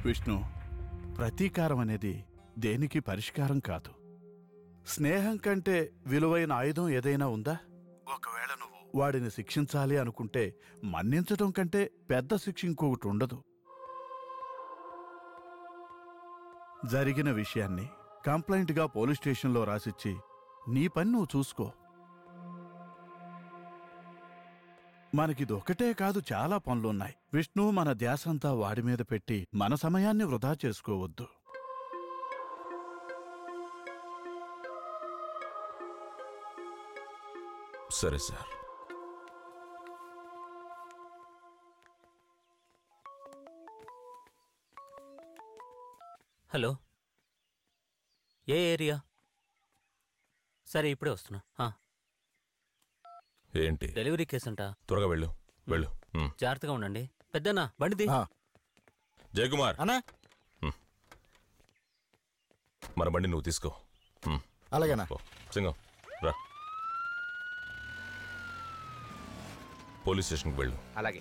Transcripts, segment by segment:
విష్ణు ప్రతీకారం అనేది దేనికి పరిష్కారం కాదు స్నేహం కంటే విలువైన ఆయుధం ఏదైనా ఉందా ఒకవేళ నువ్వు వాడిని శిక్షించాలి అనుకుంటే మన్నించడం కంటే పెద్ద శిక్ష ఇంకొకటి ఉండదు జరిగిన విషయాన్ని కంప్లైంట్గా పోలీస్ స్టేషన్లో రాసిచ్చి నీ పని నువ్వు చూసుకో మనకిది ఒకటే కాదు చాలా పనులున్నాయి విష్ణు మన ధ్యాసంతా వాడి మీద పెట్టి మన సమయాన్ని వృధా చేసుకోవద్దు సరే సార్ హలో ఏ ఏరియా సరే ఇప్పుడే వస్తున్నా ఆ, ఏంటి డెలివరీ కేసు అంట త్వరగా వెళ్ళు వెళ్ళు ఉమ్. జాగ్రత్తగా ఉండండి పెద్దనా బండిది ఆ, జయకుమార్ అన్నా మన బండి నువ్వు తీసుకో ఉమ్. అలాగేనా పో. సింగం రా పోలీస్ స్టేషన్కి వెళ్ళు అలాగే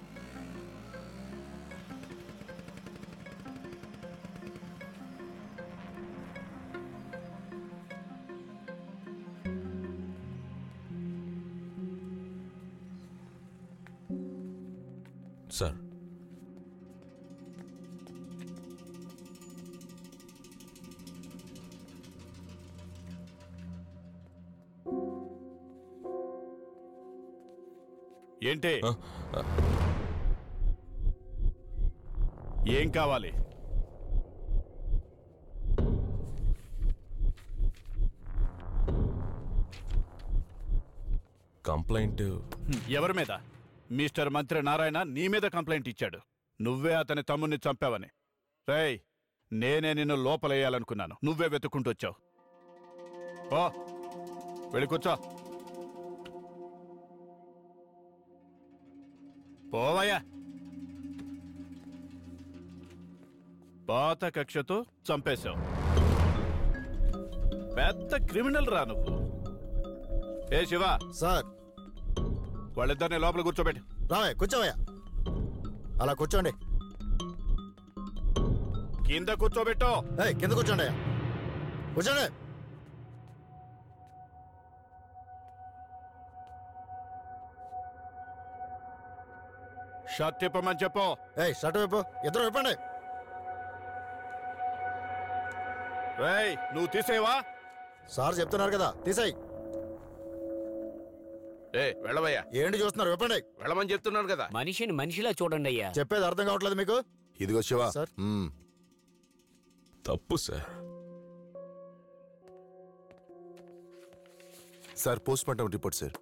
సార్ ఏంటి ఆ, ఆ, ఏం కావాలి కంప్లైంట్ ఎవరి మీద మిస్టర్ మంత్రి నారాయణ నీ మీద కంప్లైంట్ ఇచ్చాడు నువ్వే అతని తమ్ముణ్ణి చంపావని రేయ్ నేనే నిన్ను లోపలేయాలనుకున్నాను నువ్వే వెతుక్కుంటూ వచ్చావు ఓ వెళ్ళి కూర్చో పోవయ్యా పాత కక్షతో చంపేశావు పెద్ద క్రిమినల్ రా నువ్వు ఏ శివ సార్ వాళ్ళిద్దరిని లోపల కూర్చోబెట్టు రావయ్య కూర్చోవయ్యా అలా కూర్చోండి కింద కూర్చోబెట్టు ఏయ్ కింద కూర్చోండి అయ్యా కూర్చోండి షర్ట్ తిప్పమని చెప్పు ఏయ్ షర్ట్ వైపు ఇద్దరు వైపండి రేయ్ నువ్వు తీసేవా సార్ చెప్తున్నారు కదా తీసేయ్ ఏ వెళ్ళవయ్యా ఏంటి చూస్తున్నారు వైపండి వెళ్ళమని చెప్తున్నాను కదా మనిషిని మనిషిలా చూడండి అయ్యా చెప్పేది అర్థం కావట్లేదు మీకు ఇదిగో శివ సార్. మ్మ్. తప్పు sir sir post mortem report sir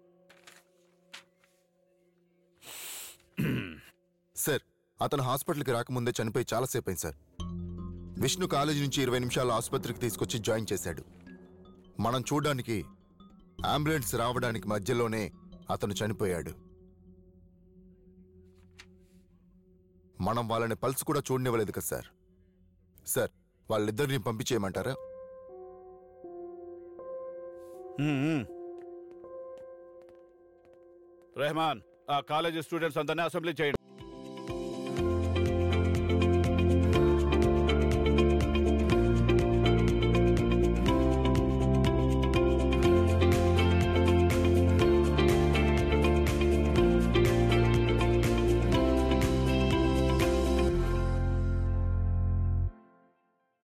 sir అతను హాస్పిటల్కి రాకముందే చనిపోయి చాలాసేపు అయింది సార్ విష్ణు కాలేజీ నుంచి ఇరవై నిమిషాలు ఆసుపత్రికి తీసుకొచ్చి జాయిన్ చేశాడు మనం చూడడానికి అంబులెన్స్ రావడానికి మధ్యలోనే అతను చనిపోయాడు మనం వాళ్ళని పల్స్ కూడా చూడనివ్వలేదు కదా సార్ సార్ వాళ్ళిద్దరిని పంపించేయమంటారా రెహమాన్ ఆ కాలేజీ స్టూడెంట్స్ అందరినీ అసెంబ్లీ చేయండి